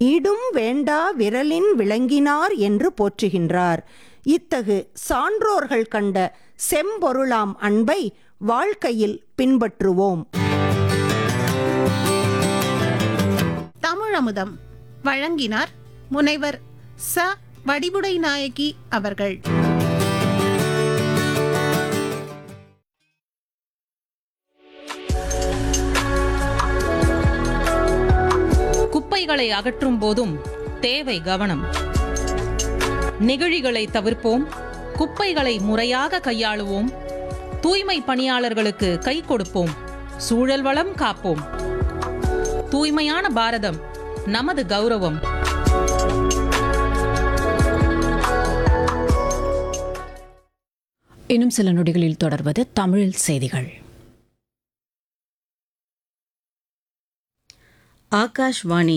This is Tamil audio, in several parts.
ஈடும் வேண்டா விரலின் விளங்கினார் என்று போற்றுகின்றார் இத்தகு சான்றோர்கள் கண்ட செம்பொருளாம் அன்பை வாழ்க்கையில் பின்பற்றுவோம் தமிழமுதம் வழங்கினார் முனைவர் ச வடிவுடை நாயகி அவர்கள் குப்பைகளை அகற்றும் போதும் தேவை கவனம் நெகிழிகளை தவிர்ப்போம் குப்பைகளை முறையாக கையாளுவோம் தூய்மை பணியாளர்களுக்கு கை கொடுப்போம் சூழல் வளம் காப்போம் தூய்மையான பாரதம் நமது கௌரவம் இன்னும் சில நொடிகளில் தொடர்வது தமிழில் செய்திகள் ஆகாஷ்வாணி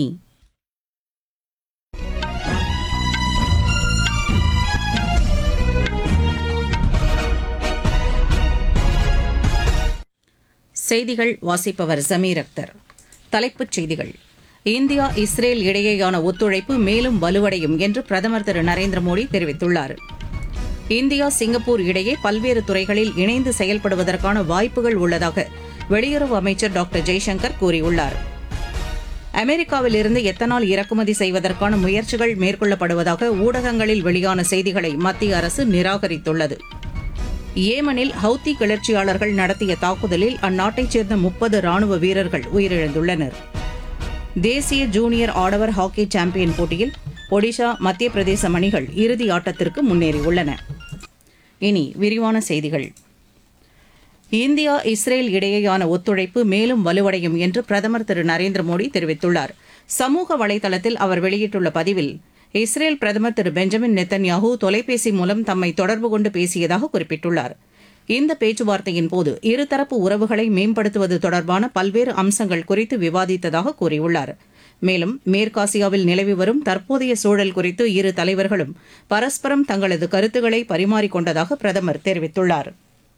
செய்திகள் வாசிப்பவர் ஜமீர் அக்தர் தலைப்புச் செய்திகள் இந்தியா இஸ்ரேல் இடையேயான ஒத்துழைப்பு மேலும் வலுவடையும் என்று பிரதமர் திரு நரேந்திர மோடி தெரிவித்துள்ளார் இந்தியா சிங்கப்பூர் இடையே பல்வேறு துறைகளில் இணைந்து செயல்படுவதற்கான வாய்ப்புகள் உள்ளதாக வெளியுறவு அமைச்சர் டாக்டர் ஜெய்சங்கர் கூறியுள்ளார் அமெரிக்காவில் இருந்து எத்தனால் இறக்குமதி செய்வதற்கான முயற்சிகள் மேற்கொள்ளப்படுவதாக ஊடகங்களில் வெளியான செய்திகளை மத்திய அரசு நிராகரித்துள்ளது ஏமனில் ஹவுத்தி கிளர்ச்சியாளர்கள் நடத்திய தாக்குதலில் அந்நாட்டைச் சேர்ந்த முப்பது ராணுவ வீரர்கள் உயிரிழந்துள்ளனர் தேசிய ஜூனியர் ஆடவர் ஹாக்கி சாம்பியன் போட்டியில் ஒடிஷா மத்திய பிரதேச அணிகள் இறுதி ஆட்டத்திற்கு முன்னேறியுள்ளன இனி விரிவான செய்திகள் இந்தியா இஸ்ரேல் இடையேயான ஒத்துழைப்பு மேலும் வலுவடையும் என்று பிரதமர் திரு நரேந்திர மோடி தெரிவித்துள்ளார் சமூக வலைதளத்தில் அவர் வெளியிட்டுள்ள பதிவில் இஸ்ரேல் பிரதமர் திரு பெஞ்சமின் நெத்தன்யாஹூ தொலைபேசி மூலம் தம்மை தொடர்பு கொண்டு பேசியதாக குறிப்பிட்டுள்ளார் இந்த பேச்சுவார்த்தையின் போது இருதரப்பு உறவுகளை மேம்படுத்துவது தொடர்பான பல்வேறு அம்சங்கள் குறித்து விவாதித்ததாக கூறியுள்ளார் மேலும் மேற்காசியாவில் நிலவி வரும் தற்போதைய சூழல் குறித்து இரு தலைவர்களும் பரஸ்பரம் தங்களது கருத்துக்களை பரிமாறிக்கொண்டதாக பிரதமர் தெரிவித்துள்ளார்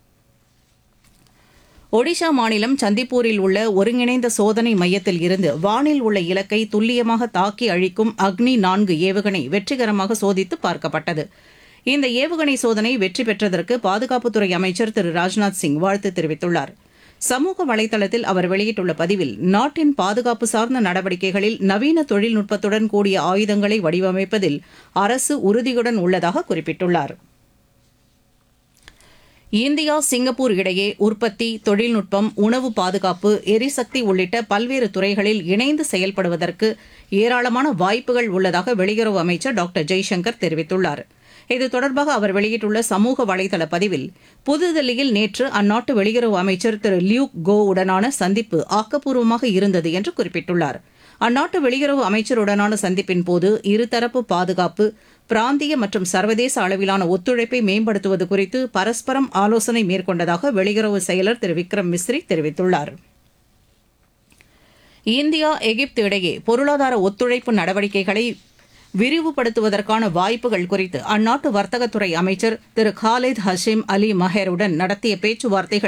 ஒடிஷா மாநிலம் சந்திப்பூரில் உள்ள ஒருங்கிணைந்த சோதனை மையத்தில் இருந்து வானில் உள்ள இலக்கை துல்லியமாக தாக்கி அழிக்கும் அக்னி நான்கு ஏவுகணை வெற்றிகரமாக சோதித்து பார்க்கப்பட்டது இந்த ஏவுகணை சோதனை வெற்றி பெற்றதற்கு பாதுகாப்புத்துறை அமைச்சர் திரு ராஜ்நாத் சிங் வாழ்த்து தெரிவித்துள்ளார் சமூக வலைதளத்தில் அவர் வெளியிட்டுள்ள பதிவில் நாட்டின் பாதுகாப்பு சார்ந்த நடவடிக்கைகளில் நவீன தொழில்நுட்பத்துடன் கூடிய ஆயுதங்களை வடிவமைப்பதில் அரசு உறுதியுடன் உள்ளதாக குறிப்பிட்டுள்ளார் இந்தியா சிங்கப்பூர் இடையே உற்பத்தி தொழில்நுட்பம் உணவு பாதுகாப்பு எரிசக்தி உள்ளிட்ட பல்வேறு துறைகளில் இணைந்து செயல்படுவதற்கு ஏராளமான வாய்ப்புகள் உள்ளதாக வெளியுறவு அமைச்சர் டாக்டர் ஜெய்சங்கர் தெரிவித்துள்ளார் இது தொடர்பாக அவர் வெளியிட்டுள்ள சமூக வலைதள பதிவில் புதுதில்லியில் நேற்று அந்நாட்டு வெளியுறவு அமைச்சர் திரு லியூக் கோ உடனான சந்திப்பு ஆக்கப்பூர்வமாக இருந்தது என்று குறிப்பிட்டுள்ளார் அந்நாட்டு வெளியுறவு அமைச்சருடனான சந்திப்பின் போது இருதரப்பு பாதுகாப்பு பிராந்திய மற்றும் சர்வதேச அளவிலான ஒத்துழைப்பை மேம்படுத்துவது குறித்து பரஸ்பரம் ஆலோசனை மேற்கொண்டதாக வெளியுறவு செயலர் திரு விக்ரம் மிஸ்ரி தெரிவித்துள்ளார் இந்தியா எகிப்து இடையே பொருளாதார ஒத்துழைப்பு நடவடிக்கைகளை விரிவுபடுத்துவதற்கான வாய்ப்புகள் குறித்து அந்நாட்டு வர்த்தகத்துறை அமைச்சர் திரு காலித் ஹஷீம் அலி மஹேருடன் நடத்திய பேச்சுவார்த்தைகள்